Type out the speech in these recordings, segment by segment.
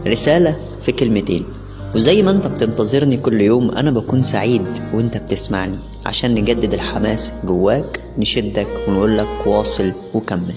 رسالة في كلمتين وزي ما انت بتنتظرني كل يوم انا بكون سعيد وانت بتسمعني عشان نجدد الحماس جواك نشدك ونقولك واصل وكمل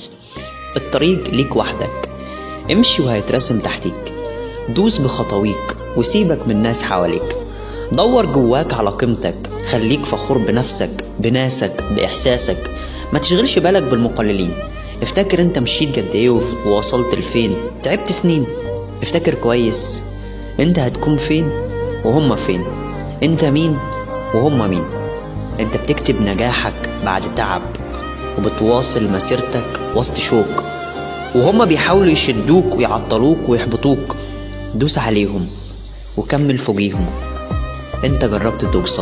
الطريق ليك وحدك امشي وهيترسم تحتيك دوس بخطويك وسيبك من ناس حواليك دور جواك على قيمتك خليك فخور بنفسك بناسك بإحساسك ما تشغلش بالك بالمقللين افتكر انت مشيت قد ايه ووصلت لفين تعبت سنين افتكر كويس انت هتكون فين وهم فين انت مين وهم مين انت بتكتب نجاحك بعد تعب وبتواصل مسيرتك وسط شوك وهما بيحاولوا يشدوك ويعطلوك ويحبطوك دوس عليهم وكمل فوقيهم انت جربت توصل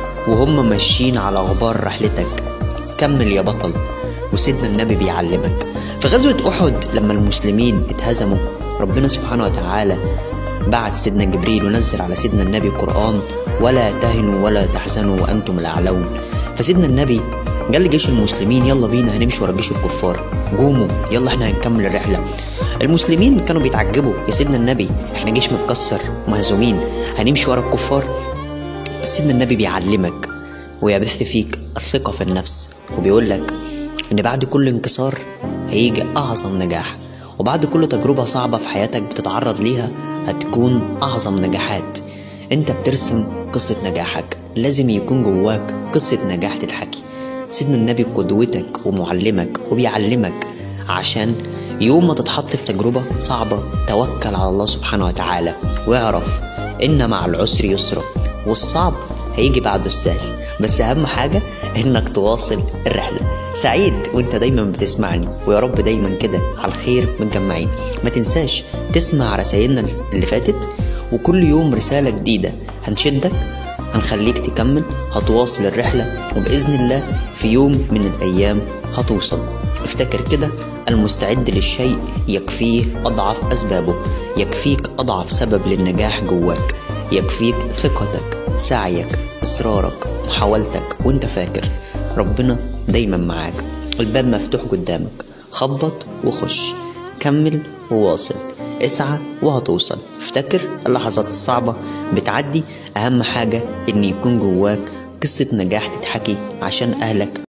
وهم ماشيين على غبار رحلتك كمل يا بطل وسيدنا النبي بيعلمك في غزوة أحد لما المسلمين اتهزموا ربنا سبحانه وتعالى بعت سيدنا جبريل ونزل على سيدنا النبي قرآن ولا تهنوا ولا تحزنوا وأنتم الأعلون فسيدنا النبي قال لجيش المسلمين يلا بينا هنمشي ورا جيش الكفار قوموا يلا احنا هنكمل الرحلة المسلمين كانوا بيتعجبوا يا سيدنا النبي احنا جيش متكسر مهزومين هنمشي ورا الكفار بس سيدنا النبي بيعلمك ويبث فيك الثقة في النفس وبيقول لك إن بعد كل انكسار هيجي أعظم نجاح وبعد كل تجربة صعبة في حياتك بتتعرض ليها هتكون أعظم نجاحات أنت بترسم قصة نجاحك لازم يكون جواك قصة نجاح تتحكي سيدنا النبي قدوتك ومعلمك وبيعلمك عشان يوم ما تتحط في تجربة صعبة توكل على الله سبحانه وتعالى واعرف إن مع العسر يسرا والصعب هيجي بعده السهل بس أهم حاجة إنك تواصل الرحلة سعيد وانت دايما بتسمعني ويا رب دايما كده على الخير متجمعين ما تنساش تسمع رسائلنا اللي فاتت وكل يوم رسالة جديدة هنشدك هنخليك تكمل هتواصل الرحلة وبإذن الله في يوم من الأيام هتوصل افتكر كده المستعد للشيء يكفيه أضعف أسبابه يكفيك أضعف سبب للنجاح جواك يكفيك ثقتك سعيك إصرارك محاولتك وانت فاكر ربنا دايما معاك الباب مفتوح قدامك خبط وخش كمل وواصل اسعى وهتوصل افتكر اللحظات الصعبة بتعدي أهم حاجة إن يكون جواك قصة نجاح تتحكي عشان أهلك